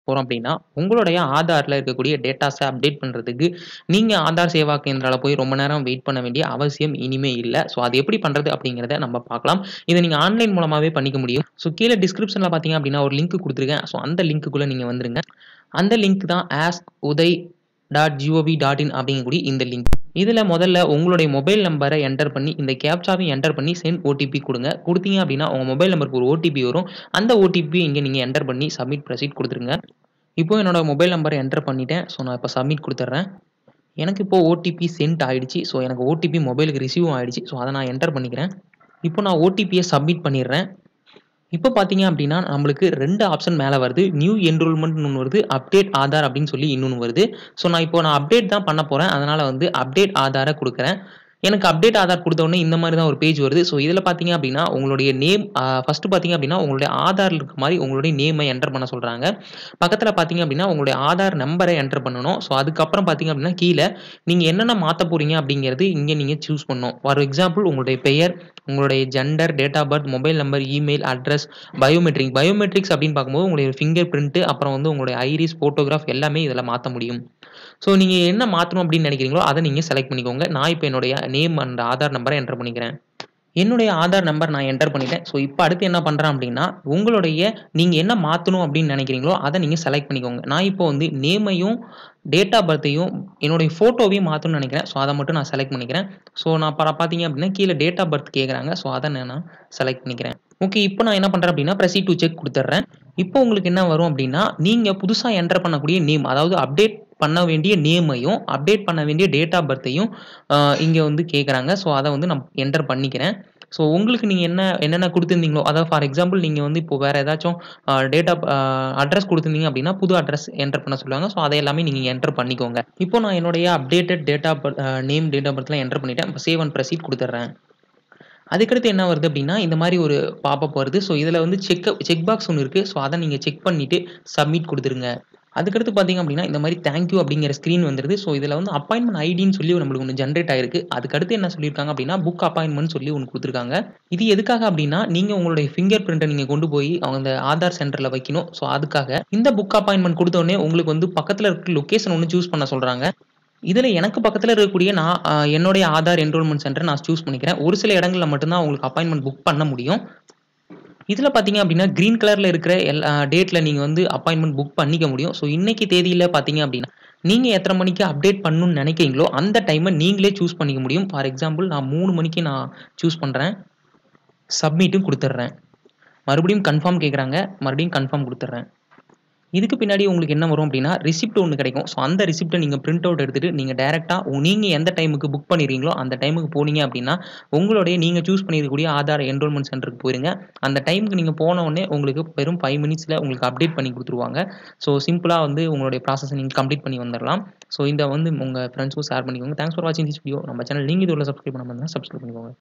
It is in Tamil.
போகிறோம் அப்படின்னா உங்களுடைய ஆதாரில் இருக்கக்கூடிய டேட்டாஸை அப்டேட் பண்ணுறதுக்கு நீங்கள் ஆதார் சேவா கேந்திராவில் போய் ரொம்ப நேரம் வெயிட் பண்ண வேண்டிய அவசியம் இனிமே இல்லை ஸோ அது எப்படி பண்ணுறது அப்படிங்கிறத நம்ம பார்க்கலாம் இதை நீங்கள் ஆன்லைன் மூலமாகவே பண்ணிக்க முடியும் ஸோ கீழே டிஸ்கிரிப்ஷனில் பார்த்தீங்க அப்படின்னா ஒரு லிங்க் கொடுத்துருக்கேன் ஸோ அந்த லிங்க்குள்ளே நீங்கள் வந்துருங்க அந்த லிங்க் தான் ask UIDAI dot gov dot in அப்படிங்கக்கூடிய இந்த லிங்க் இதில் முதல்ல உங்களுடைய மொபைல் நம்பரை என்டர் பண்ணி இந்த கேப்சாவையும் என்டர் பண்ணி சென்ட் ஓடிபி கொடுங்க கொடுத்தீங்க அப்படின்னா உங்கள் மொபைல் நம்பருக்கு ஒரு ஓடிபி வரும் அந்த ஓடிபி இங்கே நீங்கள் என்டர் பண்ணி சப்மிட் ப்ரொசீட் கொடுத்துருங்க இப்போ என்னோட மொபைல் நம்பரை என்டர் பண்ணிட்டேன் ஸோ நான் இப்போ சப்மிட் கொடுத்துட்றேன் எனக்கு இப்போ ஓடிபி சென்ட் ஆயிடுச்சு ஸோ எனக்கு ஓடிபி மொபைலுக்கு ரிசீவும் ஆயிடுச்சு ஸோ அதை நான் என்டர் பண்ணிக்கிறேன் இப்போ நான் ஓடிபியை சப்மிட் பண்ணிடுறேன் இப்போ பார்த்தீங்க அப்படின்னா நம்மளுக்கு ரெண்டு ஆப்ஷன் மேலே வருது நியூ என்ரோல்மெண்ட் ஒன்று வருது அப்டேட் ஆதார் அப்படின்னு சொல்லி இன்னொன்று வருது ஸோ நான் இப்போ நான் அப்டேட் தான் பண்ண போகிறேன் அதனால் வந்து அப்டேட் ஆதாரை கொடுக்குறேன் எனக்கு அப்டேட் ஆதார் கொடுத்த உடனே இந்த மாதிரி தான் ஒரு பேஜ் வருது ஸோ இதில் பார்த்தீங்க அப்படின்னா உங்களுடைய நேம் ஃபஸ்ட்டு பார்த்தீங்க அப்படின்னா உங்களுடைய ஆதாரில் இருக்க மாதிரி உங்களுடைய நேமை என்டர் பண்ண சொல்கிறாங்க பக்கத்தில் பார்த்தீங்க அப்படின்னா உங்களுடைய ஆதார் நம்பரை என்டர் பண்ணணும் ஸோ அதுக்கப்புறம் பார்த்தீங்க அப்படின்னா கீழே நீங்கள் என்னென்ன மாற்ற போகிறீங்க அப்படிங்கிறது இங்கே நீங்கள் சூஸ் பண்ணணும் ஃபார் எக்ஸாம்பிள் உங்களுடைய பெயர் உங்களுடைய gender date of birth mobile number email address biometric biometrics அப்படின்னு பார்க்கும்போது உங்களுடைய ஃபிங்கர் பிரிண்ட்டு அப்புறம் வந்து உங்களுடைய ஐரிஸ் ஃபோட்டோகிராஃப் எல்லாமே இதில் மாற்ற முடியும் ஸோ நீங்கள் என்ன மாற்றணும் அப்படின்னு நினைக்கிறீங்களோ அதை நீங்கள் செலக்ட் பண்ணிக்கோங்க நான் இப்போ என்னுடைய நேம் அண்ட் ஆதார் நம்பரை என்டர் பண்ணிக்கிறேன் என்னுடைய ஆதார் நம்பர் நான் என்டர் பண்ணிட்டேன் ஸோ இப்போ அடுத்து என்ன பண்ணுறேன் அப்படின்னா உங்களுடைய நீங்கள் என்ன மாற்றணும் அப்படின்னு நினைக்கிறீங்களோ அதை நீங்கள் செலக்ட் பண்ணிக்கோங்க நான் இப்போ வந்து நேமையும் டேட் ஆஃப் பர்த்தையும் என்னுடைய ஃபோட்டோவையும் மாற்றணும்னு நினைக்கிறேன் ஸோ அதை மட்டும் நான் செலக்ட் பண்ணிக்கிறேன் ஸோ நான் பா பார்த்தீங்க அப்படின்னா கீழே டேட் ஆஃப் பர்த் கேட்குறாங்க ஸோ அதை நான் செலக்ட் பண்ணிக்கிறேன் ஓகே இப்போ நான் என்ன பண்ணுறேன் அப்படின்னா ப்ரெசி டு செக் கொடுத்துட்றேன் இப்போ உங்களுக்கு என்ன வரும் அப்படின்னா நீங்கள் புதுசாக என்டர் பண்ணக்கூடிய நேம் அதாவது அப்டேட் பண்ண வேண்டிய நேமையும் அப்டேட் பண்ண வேண்டிய டேட் ஆஃப் பர்த்தையும் இங்கே வந்து கேட்குறாங்க ஸோ அதை வந்து நான் என்டர் பண்ணிக்கிறேன் ஸோ உங்களுக்கு நீங்கள் என்ன என்னென்ன கொடுத்துருந்தீங்களோ அதாவது ஃபார் எக்ஸாம்பிள் நீங்கள் வந்து இப்போ வேறு ஏதாச்சும் டேட் ஆஃப் அட்ரஸ் கொடுத்துருந்தீங்க அப்படின்னா புது அட்ரஸ் என்டர் பண்ண சொல்லுவாங்க ஸோ அதை எல்லாமே நீங்கள் என்டர் பண்ணிக்கோங்க இப்போ நான் என்னுடைய updated date of name date of பர்த்லாம் என்டர் பண்ணிட்டேன் இப்போ சேவ் அண்ட் ப்ரொசீட் கொடுத்துட்றேன் அதுக்கடுத்து என்ன வருது அப்படின்னா இந்த மாதிரி ஒரு பாப்பப் வருது ஸோ இதில் வந்து செக் செக் பாக்ஸ் ஒன்று இருக்குது ஸோ அதை நீங்கள் செக் பண்ணிவிட்டு சப்மிட் கொடுத்துருங்க அதுக்கடுத்து பார்த்தீங்க அப்படின்னா இந்த மாதிரி தேங்க்யூ அப்படிங்கிற ஸ்க்ரீன் வந்துருது ஸோ இதில் வந்து அப்பாயின்மெண்ட் ஐடின்னு சொல்லி நம்மளுக்கு ஒன்று ஜென்ரேட் ஆயிருக்கு அதுக்கடுத்து என்ன சொல்லியிருக்காங்க அப்படின்னா புக் அப்பாயின்மெண்ட் சொல்லி ஒன்று கொடுத்துருக்காங்க இது எதுக்காக அப்படின்னா நீங்கள் உங்களுடைய ஃபிங்கர் பிரிண்ட்டை நீங்கள் கொண்டு போய் அவங்க அந்த ஆதார் சென்டரில் வைக்கணும் ஸோ அதுக்காக இந்த புக் அப்பாயின்மெண்ட் கொடுத்த உடனே உங்களுக்கு வந்து பக்கத்தில் இருக்க லொக்கேஷன் ஒன்று சூஸ் பண்ண சொல்கிறாங்க இதில் எனக்கு பக்கத்தில் இருக்கக்கூடிய நான் என்னுடைய ஆதார் என்ரோல்மெண்ட் சென்டர் நான் சூஸ் பண்ணிக்கிறேன் ஒரு சில இடங்களில் மட்டும்தான் உங்களுக்கு அப்பாயின்மெண்ட் புக் பண்ண முடியும் இதில் பார்த்தீங்க அப்படின்னா க்ரீன் கலரில் இருக்கிற எல்லா டேட்டில் நீங்கள் வந்து அப்பாயின்மெண்ட் புக் பண்ணிக்க முடியும் ஸோ இன்னைக்கு தேதியில் பார்த்தீங்க அப்படின்னா நீங்கள் எத்தனை மணிக்கு அப்டேட் பண்ணணும்னு நினைக்கிறீங்களோ அந்த டைமை நீங்களே சூஸ் பண்ணிக்க முடியும் ஃபார் எக்ஸாம்பிள் நான் மூணு மணிக்கு நான் சூஸ் பண்ணுறேன் சப்மிட்டும் கொடுத்துட்றேன் மறுபடியும் கன்ஃபார்ம் கேட்குறாங்க மறுபடியும் கன்ஃபார்ம் கொடுத்துட்றேன் இதுக்கு பின்னாடி உங்களுக்கு என்ன வரும் அப்படின்னா ரிசிப்ட் ஒன்று கிடைக்கும் ஸோ அந்த ரிசிப்ட்டை நீங்கள் பிரிண்ட் அவுட் எடுத்துகிட்டு நீங்கள் டேரெக்டாக நீங்கள் எந்த டைமுக்கு புக் பண்ணிடுறீங்களோ அந்த டைமுக்கு போனீங்க அப்படின்னா உங்களுடைய நீங்கள் சூஸ் பண்ணியிருக்கக்கூடிய ஆதார் என்ரோல்மெண்ட் சென்டருக்கு போயிருங்க அந்த டைமுக்கு நீங்கள் போன உடனே உங்களுக்கு வெறும் ஃபைவ் மினிட்ஸில் உங்களுக்கு அப்டேட் பண்ணி கொடுத்துருவாங்க ஸோ சிம்பிளாக வந்து உங்களுடைய ப்ராசஸை நீங்கள் கம்ப்ளீட் பண்ணி வந்துடலாம் ஸோ இந்த வந்து உங்கள் ஃப்ரெண்ட்ஸுக்கும் ஷேர் பண்ணிக்கோங்க தேங்க்ஸ் ஃபார் வாட்சிங் திஸ் வீடியோ நம்ம சேனல் நீங்கள் இது உள்ள சப்ஸ்கிரைப் பண்ண சப்ஸ்கிரைப் பண்ணிக்கோங்க